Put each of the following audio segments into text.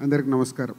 అందరికి నమస్కారం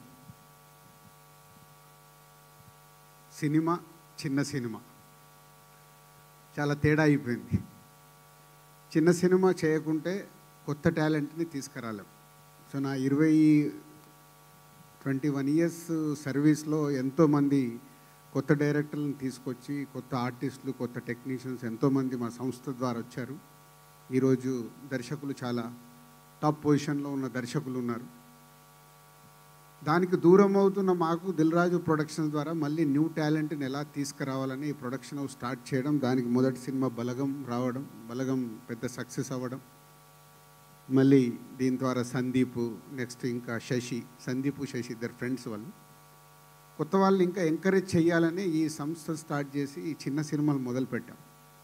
సినిమా చిన్న సినిమా చాలా తేడా అయిపోయింది చిన్న సినిమా చేయకుంటే కొత్త టాలెంట్ని తీసుకురాలేం సో నా ఇరవై ట్వంటీ వన్ ఇయర్స్ సర్వీస్లో ఎంతోమంది కొత్త డైరెక్టర్లను తీసుకొచ్చి కొత్త ఆర్టిస్టులు కొత్త టెక్నీషియన్స్ ఎంతోమంది మా సంస్థ ద్వారా వచ్చారు ఈరోజు దర్శకులు చాలా టాప్ పొజిషన్లో ఉన్న దర్శకులు ఉన్నారు దానికి దూరం అవుతున్న మాకు దిల్రాజు ప్రొడక్షన్ ద్వారా మళ్ళీ న్యూ టాలెంట్ని ఎలా తీసుకురావాలని ఈ ప్రొడక్షన్ హౌస్ స్టార్ట్ చేయడం దానికి మొదటి సినిమా బలగం రావడం బలగం పెద్ద సక్సెస్ అవ్వడం మళ్ళీ దీని ద్వారా సందీప్ నెక్స్ట్ ఇంకా శశి సందీప్ శశి ఇద్దరు ఫ్రెండ్స్ వాళ్ళు కొత్త వాళ్ళు ఇంకా ఎంకరేజ్ చేయాలని ఈ సంస్థ స్టార్ట్ చేసి ఈ చిన్న సినిమాలు మొదలుపెట్టాం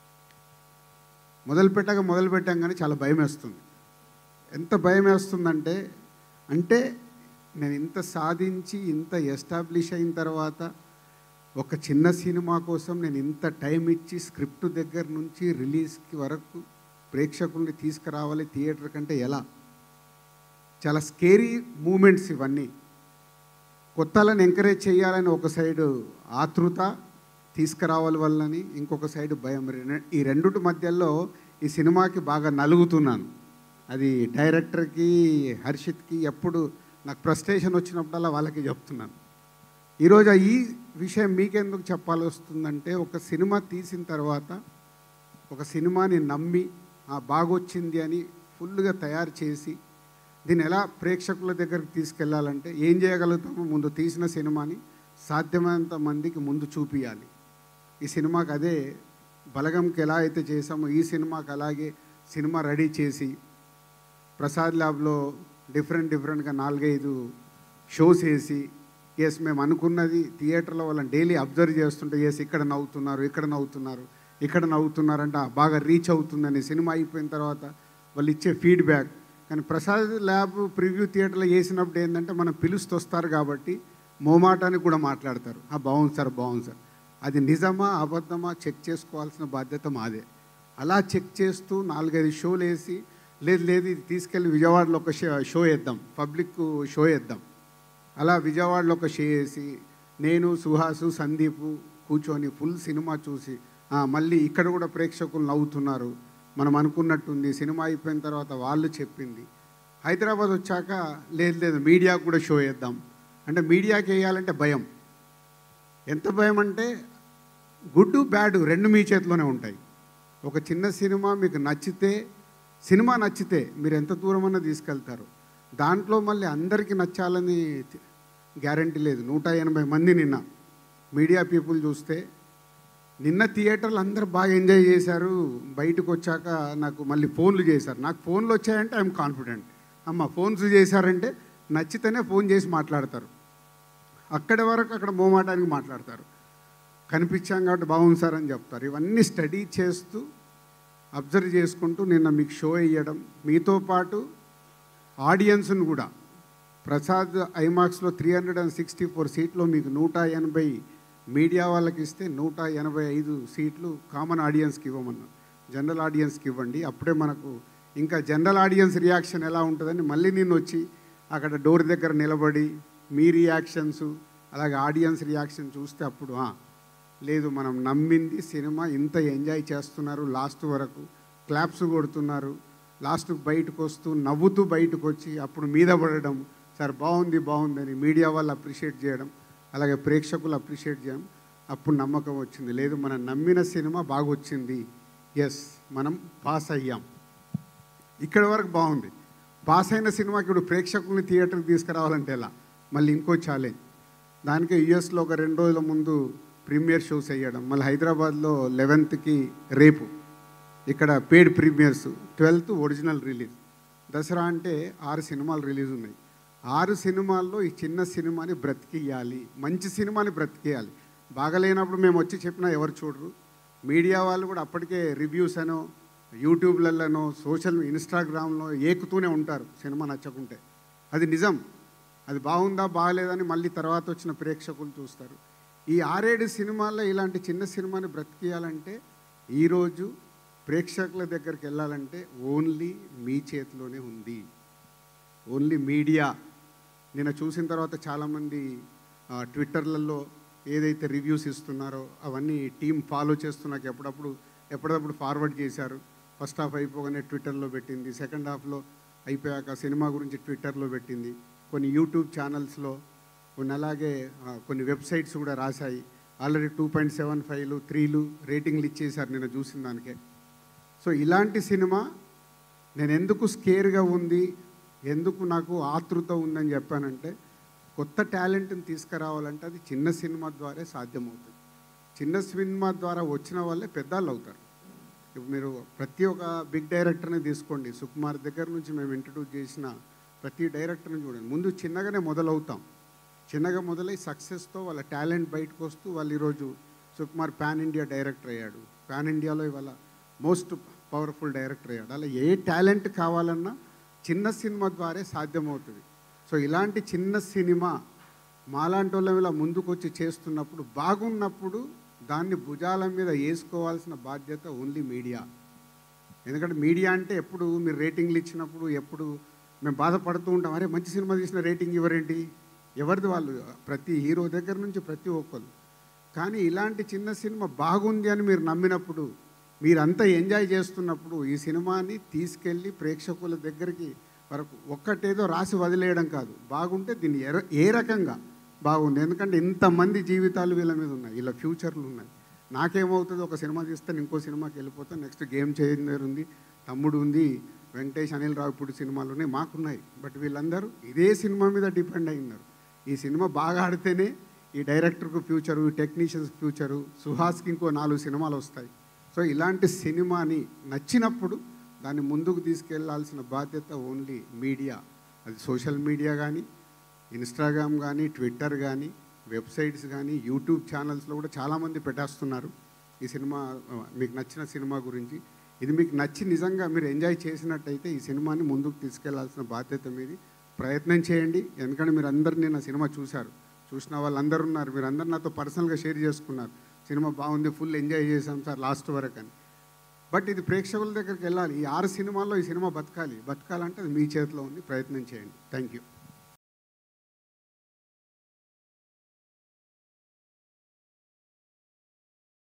మొదలు పెట్టాక మొదలు పెట్టాం కానీ చాలా భయం వేస్తుంది ఎంత భయం వేస్తుందంటే అంటే నేను ఇంత సాధించి ఇంత ఎస్టాబ్లిష్ అయిన తర్వాత ఒక చిన్న సినిమా కోసం నేను ఇంత టైం ఇచ్చి స్క్రిప్ట్ దగ్గర నుంచి రిలీజ్కి వరకు ప్రేక్షకుల్ని తీసుకురావాలి థియేటర్ కంటే ఎలా చాలా స్కేరీ మూమెంట్స్ ఇవన్నీ కొత్తలను ఎంకరేజ్ చేయాలని ఒక సైడు ఆతృత తీసుకురావాలి వల్లని ఇంకొక సైడు భయం రె- ఈ రెండుటి మధ్యలో ఈ సినిమాకి బాగా నలుగుతున్నాను అది డైరెక్టర్కి హర్షిత్కి ఎప్పుడు నాకు ఫ్రస్ట్రేషన్ వచ్చినప్పుడల్లా వాళ్ళకి చెప్తున్నాను ఈరోజు ఈ విషయం మీకెందుకు చెప్పాల్సి వస్తుందంటే ఒక సినిమా తీసిన తర్వాత ఒక సినిమాని నమ్మి ఆ బాగొచ్చింది అని ఫుల్గా తయారు చేసి దీన్ని ఎలా ప్రేక్షకుల దగ్గరికి తీసుకెళ్లాలంటే ఏం చేయగలుగుతామో ముందు తీసిన సినిమాని సాధ్యమైనంత మందికి ముందు చూపియాలి ఈ సినిమాకి అదే బలగంకి ఎలా అయితే చేసామో ఈ సినిమాకి అలాగే సినిమా రెడీ చేసి ప్రసాద్ ల్యాబ్లో డిఫరెంట్ డిఫరెంట్గా నాలుగైదు షోస్ వేసి ఎస్ మేము అనుకున్నది థియేటర్లో వాళ్ళని డైలీ అబ్జర్వ్ చేస్తుంటే ఎస్ ఇక్కడ నవ్వుతున్నారు ఇక్కడ నవ్వుతున్నారు ఇక్కడ నవ్వుతున్నారంటే ఆ బాగా రీచ్ అవుతుందని సినిమా అయిపోయిన తర్వాత వాళ్ళు ఇచ్చే ఫీడ్బ్యాక్ కానీ ప్రసాద్ ల్యాబ్ ప్రివ్యూ థియేటర్లో వేసినప్పుడు ఏంటంటే మనం పిలుస్తూ వస్తారు కాబట్టి మోమాటానికి కూడా మాట్లాడతారు ఆ బాగుంది సార్ బాగుంది సార్ అది నిజమా అబద్ధమా చెక్ చేసుకోవాల్సిన బాధ్యత మాదే అలా చెక్ చేస్తూ నాలుగైదు షోలు వేసి లేదు లేదు ఇది తీసుకెళ్ళి విజయవాడలో ఒక షో షో వేద్దాం పబ్లిక్ షో వేద్దాం అలా విజయవాడలో ఒక షో వేసి నేను సుహాసు సందీప్ కూర్చొని ఫుల్ సినిమా చూసి "ఆ, మళ్ళీ ఇక్కడ కూడా ప్రేక్షకులు నవ్వుతున్నారు మనం అనుకున్నట్టుంది సినిమా అయిపోయిన తర్వాత వాళ్ళు చెప్పింది హైదరాబాద్ వచ్చాక లేదు లేదు మీడియాకు కూడా షో వేద్దాం అంటే మీడియాకి వేయాలంటే భయం ఎంత భయం అంటే గుడ్ బ్యాడ్ రెండు మీ చేతిలోనే ఉంటాయి ఒక చిన్న సినిమా మీకు నచ్చితే సినిమా నచ్చితే మీరు ఎంత దూరమన్నా తీసుకెళ్తారు దాంట్లో మళ్ళీ అందరికీ నచ్చాలని గ్యారంటీ లేదు నూట ఎనభై మంది నిన్న మీడియా పీపుల్ చూస్తే నిన్న థియేటర్లు అందరూ బాగా ఎంజాయ్ చేశారు బయటకు వచ్చాక నాకు మళ్ళీ ఫోన్లు చేశారు నాకు ఫోన్లు వచ్చాయంటే ఐఎమ్ కాన్ఫిడెంట్ అమ్మ ఫోన్స్ చేశారంటే నచ్చితేనే ఫోన్ చేసి మాట్లాడతారు అక్కడి వరకు అక్కడ మోమాటానికి మాట్లాడతారు కనిపించాం కాబట్టి బాగుంది సార్ అని చెప్తారు ఇవన్నీ స్టడీ చేస్తూ అబ్జర్వ్ చేసుకుంటూ నిన్న మీకు షో వేయడం మీతో పాటు ఆడియన్స్ను కూడా ప్రసాద్ ఐమాక్స్లో three hundred and sixty four సీట్లో మీకు నూట ఎనభై మీడియా వాళ్ళకి ఇస్తే నూట ఎనభై ఐదు సీట్లు కామన్ ఆడియన్స్కి ఇవ్వమన్నాం జనరల్ ఆడియన్స్కి ఇవ్వండి అప్పుడే మనకు ఇంకా జనరల్ ఆడియన్స్ రియాక్షన్ ఎలా ఉంటుందని మళ్ళీ నేను వచ్చి అక్కడ డోర్ దగ్గర నిలబడి మీ రియాక్షన్స్ అలాగే ఆడియన్స్ రియాక్షన్ చూస్తే అప్పుడు "ఆ, లేదు మనం నమ్మింది సినిమా ఇంత ఎంజాయ్ చేస్తున్నారు లాస్ట్ వరకు క్లాప్స్ కొడుతున్నారు లాస్ట్ బయటకు వస్తూ నవ్వుతూ బయటకు వచ్చి అప్పుడు మీద పడడం సార్ బాగుంది బాగుంది అని మీడియా వాళ్ళు అప్రిషియేట్ చేయడం అలాగే ప్రేక్షకులు అప్రిషియేట్ చేయడం అప్పుడు నమ్మకం వచ్చింది లేదు మనం నమ్మిన సినిమా బాగొచ్చింది ఎస్ మనం పాస్ అయ్యాం ఇక్కడ వరకు బాగుంది పాస్ అయిన సినిమాకి ఇప్పుడు ప్రేక్షకుల్ని థియేటర్కి తీసుకురావాలంటే ఎలా మళ్ళీ ఇంకో ఛాలెంజ్ దానికి యుఎస్లో ఒక రెండు రోజుల ముందు ప్రీమియర్ షోస్ వేయడం మళ్ళీ హైదరాబాద్లో లెవెన్త్కి రేపు ఇక్కడ paid premieres twelfth original release Dasara అంటే ఆరు సినిమాలు రిలీజ్ ఉన్నాయి ఆరు సినిమాల్లో ఈ చిన్న సినిమాని బ్రతికియాలి మంచి సినిమాని బ్రతికేయాలి బాగలేనప్పుడు మేము వచ్చి చెప్పినా ఎవరు చూడరు మీడియా వాళ్ళు కూడా అప్పటికే రివ్యూస్ అనో యూట్యూబ్లలోనో సోషల్ ఇన్స్టాగ్రామ్లో ఏకుతూనే ఉంటారు సినిమా నచ్చకుంటే అది నిజం అది బాగుందా బాగలేదని మళ్ళీ తర్వాత వచ్చిన ప్రేక్షకులు చూస్తారు ఈ ఆరేడు సినిమాల్లో ఇలాంటి చిన్న సినిమాని బ్రతికియాలంటే ఈరోజు ప్రేక్షకుల దగ్గరికి వెళ్ళాలంటే ఓన్లీ మీ చేతిలోనే ఉంది ఓన్లీ మీడియా నిన్న చూసిన తర్వాత చాలామంది ఆ, ట్విట్టర్లలో ఏదైతే రివ్యూస్ ఇస్తున్నారో అవన్నీ టీం ఫాలో చేస్తూ నాకు ఎప్పుడప్పుడు ఎప్పటికప్పుడు ఫార్వర్డ్ చేశారు ఫస్ట్ హాఫ్ అయిపోగానే ట్విట్టర్లో పెట్టింది సెకండ్ హాఫ్లో అయిపోయాక సినిమా గురించి ట్విట్టర్లో పెట్టింది కొన్ని యూట్యూబ్ ఛానల్స్లో కొన్ని అలాగే ఆ, కొన్ని వెబ్సైట్స్ కూడా రాశాయి ఆల్రెడీ టూ పాయింట్ సెవెన్ ఫైవ్లు త్రీలు రేటింగ్లు ఇచ్చేశారు నేను చూసిన దానికే సో ఇలాంటి సినిమా నేను ఎందుకు స్కేర్గా ఉంది ఎందుకు నాకు ఆతృత ఉందని చెప్పానంటే కొత్త టాలెంట్ని తీసుకురావాలంటే అది చిన్న సినిమా ద్వారా సాధ్యమవుతుంది చిన్న సినిమా ద్వారా వచ్చిన వాళ్ళే పెద్దవాళ్ళు అవుతారు ఇప్పుడు మీరు ప్రతి ఒక్క బిగ్ డైరెక్టర్ని తీసుకోండి సుకుమార్ దగ్గర నుంచి మేము ఇంట్రడ్యూస్ చేసిన ప్రతి డైరెక్టర్ని చూడండి ముందు చిన్నగానే మొదలవుతాం చిన్నగా మొదలై సక్సెస్తో వాళ్ళ టాలెంట్ బయటకు వస్తూ వాళ్ళు ఈరోజు సుకుమార్ పాన్ ఇండియా డైరెక్టర్ అయ్యాడు పాన్ ఇండియాలో ఇవాళ మోస్ట్ పవర్ఫుల్ డైరెక్టర్ అయ్యాడు అలా ఏ టాలెంట్ కావాలన్నా చిన్న సినిమా ద్వారే సాధ్యమవుతుంది సో ఇలాంటి చిన్న సినిమా మాలాంటి వాళ్ళం ఇలా ముందుకు వచ్చి చేస్తున్నప్పుడు బాగున్నప్పుడు దాన్ని భుజాల మీద వేసుకోవాల్సిన బాధ్యత ఓన్లీ మీడియా ఎందుకంటే మీడియా అంటే ఎప్పుడు మీరు రేటింగ్లు ఇచ్చినప్పుడు ఎప్పుడు మేము బాధపడుతూ ఉంటాం అరే మంచి సినిమా తీసిన రేటింగ్ ఇవ్వరేంటి ఎవరిది వాళ్ళు ప్రతి హీరో దగ్గర నుంచి ప్రతి ఒక్కరు కానీ ఇలాంటి చిన్న సినిమా బాగుంది అని మీరు నమ్మినప్పుడు మీరంతా ఎంజాయ్ చేస్తున్నప్పుడు ఈ సినిమాని తీసుకెళ్ళి ప్రేక్షకుల దగ్గరికి వరకు ఒక్కటేదో రాసి వదిలేయడం కాదు బాగుంటే దీన్ని ఎర ఏ రకంగా బాగుంది ఎందుకంటే ఇంతమంది జీవితాలు వీళ్ళ మీద ఉన్నాయి వీళ్ళ ఫ్యూచర్లు ఉన్నాయి నాకేమవుతుంది ఒక సినిమా తీస్తే నేను ఇంకో సినిమాకి వెళ్ళిపోతాను నెక్స్ట్ గేమ్ చేంజర్ ఉంది తమ్ముడు ఉంది వెంకటేష్ అనిల్ రావుపూడి సినిమాలు ఉన్నాయి మాకున్నాయి బట్ వీళ్ళందరూ ఇదే సినిమా మీద డిపెండ్ అయి ఉన్నారు ఈ సినిమా బాగా ఆడితేనే ఈ డైరెక్టర్కు ఫ్యూచరు ఈ టెక్నీషియన్స్ ఫ్యూచరు సుహాస్కి ఇంకో నాలుగు సినిమాలు వస్తాయి సో ఇలాంటి సినిమాని నచ్చినప్పుడు దాన్ని ముందుకు తీసుకెళ్లాల్సిన బాధ్యత ఓన్లీ మీడియా అది సోషల్ మీడియా కానీ ఇన్స్టాగ్రామ్ కానీ ట్విట్టర్ కానీ వెబ్సైట్స్ కానీ యూట్యూబ్ ఛానల్స్లో కూడా చాలామంది పెట్టేస్తున్నారు ఈ సినిమా ఆ, మీకు నచ్చిన సినిమా గురించి ఇది మీకు నచ్చి నిజంగా మీరు ఎంజాయ్ చేసినట్టయితే ఈ సినిమాని ముందుకు తీసుకెళ్లాల్సిన బాధ్యత మీది ప్రయత్నం చేయండి ఎందుకంటే మీరు అందరు నిన్న సినిమా చూశారు చూసిన వాళ్ళందరూ ఉన్నారు మీరు అందరు నాతో పర్సనల్గా షేర్ చేసుకున్నారు సినిమా బాగుంది ఫుల్ ఎంజాయ్ చేశాం సార్ లాస్ట్ వరకు అని బట్ ఇది ప్రేక్షకుల దగ్గరికి వెళ్ళాలి ఈ ఆరు సినిమాల్లో ఈ సినిమా బతకాలి బతకాలంటే అది మీ చేతిలో ఉంది ప్రయత్నం చేయండి థ్యాంక్ యూ